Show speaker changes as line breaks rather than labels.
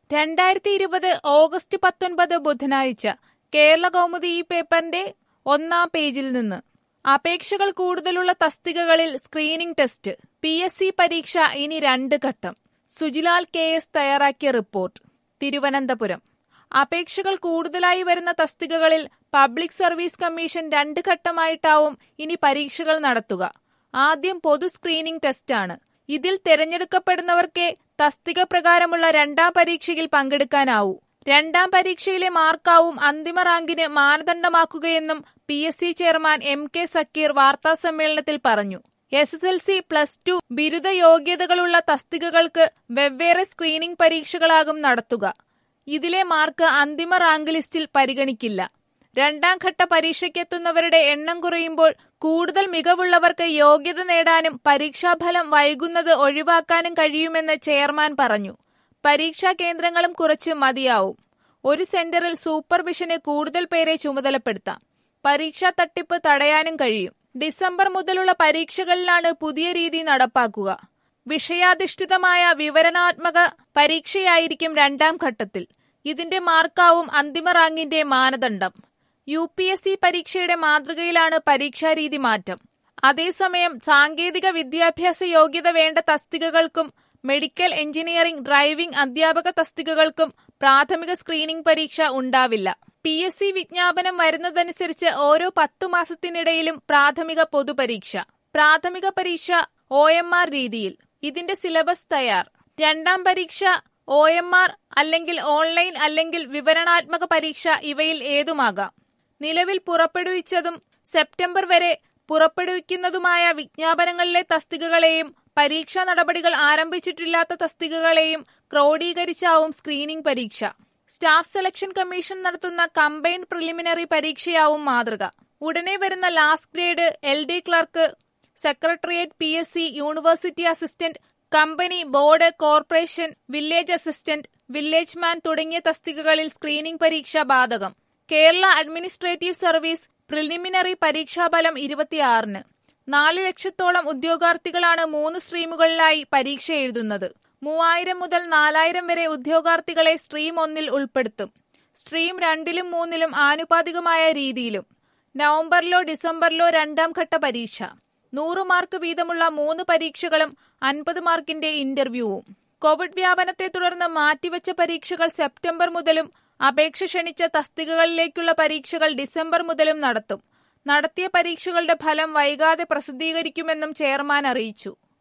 രണ്ടായിരത്തി ഇരുപത് ഓഗസ്റ്റ് പത്തൊൻപത് ബുധനാഴ്ച കേരള കൗമുദി ഈ പേപ്പറിന്റെ ഒന്നാം പേജിൽ നിന്ന് അപേക്ഷകൾ കൂടുതലുള്ള തസ്തികകളിൽ screening test P S C പരീക്ഷ ഇനി രണ്ട് ഘട്ടം സുജിലാൽ കെ എസ് തയ്യാറാക്കിയ റിപ്പോർട്ട് തിരുവനന്തപുരം അപേക്ഷകൾ കൂടുതലായി വരുന്ന തസ്തികകളിൽ പബ്ലിക് സർവീസ് കമ്മീഷൻ രണ്ട് ഘട്ടമായിട്ടാവും ഇനി പരീക്ഷകൾ നടത്തുക ആദ്യം പൊതു സ്ക്രീനിംഗ് ടെസ്റ്റാണ് ഇതിൽ തെരഞ്ഞെടുക്കപ്പെടുന്നവർക്കേ തസ്തിക പ്രകാരമുള്ള രണ്ടാം പരീക്ഷയിൽ പങ്കെടുക്കാനാവൂ രണ്ടാം പരീക്ഷയിലെ മാർക്കാവും അന്തിമ റാങ്കിന് മാനദണ്ഡമാക്കുകയെന്നും P S C chairman M K Zakir വാർത്താസമ്മേളനത്തിൽ പറഞ്ഞു S S L C plus two ബിരുദ യോഗ്യതകളുള്ള തസ്തികകൾക്ക് വെവ്വേറെ സ്ക്രീനിംഗ് പരീക്ഷകളാകും നടത്തുക ഇതിലെ മാർക്ക് അന്തിമ റാങ്ക് ലിസ്റ്റിൽ പരിഗണിക്കില്ല രണ്ടാം ഘട്ട പരീക്ഷയ്ക്കെത്തുന്നവരുടെ എണ്ണം കുറയുമ്പോൾ കൂടുതൽ മികവുള്ളവർക്ക് യോഗ്യത നേടാനും പരീക്ഷാഫലം വൈകുന്നത് ഒഴിവാക്കാനും കഴിയുമെന്ന് ചെയർമാൻ പറഞ്ഞു പരീക്ഷാ കേന്ദ്രങ്ങളും കുറച്ച് മതിയാവും ഒരു സെന്ററിൽ സൂപ്പർവിഷന് കൂടുതൽ പേരെ ചുമതലപ്പെടുത്താം പരീക്ഷാ തട്ടിപ്പ് തടയാനും കഴിയും ഡിസംബർ മുതലുള്ള പരീക്ഷകളിലാണ് പുതിയ രീതി നടപ്പാക്കുക വിഷയാധിഷ്ഠിതമായ വിവരണാത്മക പരീക്ഷയായിരിക്കും രണ്ടാം ഘട്ടത്തിൽ ഇതിന്റെ മാർക്കാവും അന്തിമ റാങ്കിന്റെ മാനദണ്ഡം യു പി എസ് സി പരീക്ഷയുടെ മാതൃകയിലാണ് പരീക്ഷാരീതി മാറ്റം അതേസമയം സാങ്കേതിക വിദ്യാഭ്യാസ യോഗ്യത വേണ്ട തസ്തികകൾക്കും മെഡിക്കൽ എഞ്ചിനീയറിംഗ് ഡ്രൈവിംഗ് അധ്യാപക തസ്തികകൾക്കും പ്രാഥമിക സ്ക്രീനിംഗ് പരീക്ഷ ഉണ്ടാവില്ല പി എസ് സി വിജ്ഞാപനം വരുന്നതനുസരിച്ച് ഓരോ പത്തു മാസത്തിനിടയിലും പ്രാഥമിക പൊതുപരീക്ഷ പ്രാഥമിക പരീക്ഷ ഒ എം ആർ രീതിയിൽ ഇതിന്റെ സിലബസ് തയ്യാർ രണ്ടാം പരീക്ഷ ഒ എം ആർ അല്ലെങ്കിൽ ഓൺലൈൻ അല്ലെങ്കിൽ വിവരണാത്മക പരീക്ഷ ഇവയിൽ ഏതുമാകാം നിലവിൽ പുറപ്പെടുവിച്ചതും സെപ്റ്റംബർ വരെ പുറപ്പെടുവിക്കുന്നതുമായ വിജ്ഞാപനങ്ങളിലെ തസ്തികകളെയും പരീക്ഷാ നടപടികൾ ആരംഭിച്ചിട്ടില്ലാത്ത തസ്തികകളെയും ക്രോഡീകരിച്ചാവും സ്ക്രീനിംഗ് പരീക്ഷ സ്റ്റാഫ് സെലക്ഷൻ കമ്മീഷൻ നടത്തുന്ന കമ്പൈൻഡ് പ്രിലിമിനറി പരീക്ഷയാവും മാതൃക ഉടനെ വരുന്ന last grade L D clerk secretariat P S C university assistant company board corporation village assistant village man തുടങ്ങിയ തസ്തികകളിൽ സ്ക്രീനിംഗ് പരീക്ഷ ബാധകം കേരള അഡ്മിനിസ്ട്രേറ്റീവ് സർവീസ് പ്രിലിമിനറി പരീക്ഷാഫലം ഇരുപത്തിയാറിന് നാല് ലക്ഷത്തോളം ഉദ്യോഗാർത്ഥികളാണ് മൂന്ന് സ്ട്രീമുകളിലായി പരീക്ഷ എഴുതുന്നത് മൂവായിരം മുതൽ നാലായിരം വരെ ഉദ്യോഗാർത്ഥികളെ സ്ട്രീം ഒന്നിൽ ഉൾപ്പെടുത്തും സ്ട്രീം രണ്ടിലും മൂന്നിലും ആനുപാതികമായ രീതിയിലും നവംബറിലോ ഡിസംബറിലോ രണ്ടാം ഘട്ട പരീക്ഷ നൂറ് മാർക്ക് വീതമുള്ള മൂന്ന് പരീക്ഷകളും അൻപത് മാർക്കിന്റെ ഇന്റർവ്യൂവും കോവിഡ് വ്യാപനത്തെ തുടർന്ന് മാറ്റിവെച്ച പരീക്ഷകൾ സെപ്റ്റംബർ മുതലും അപേക്ഷ ക്ഷണിച്ച തസ്തികകളിലേക്കുള്ള പരീക്ഷകൾ ഡിസംബർ മുതലും നടത്തും നടത്തിയ പരീക്ഷകളുടെ ഫലം വൈകാതെ പ്രസിദ്ധീകരിക്കുമെന്നും ചെയർമാൻ അറിയിച്ചു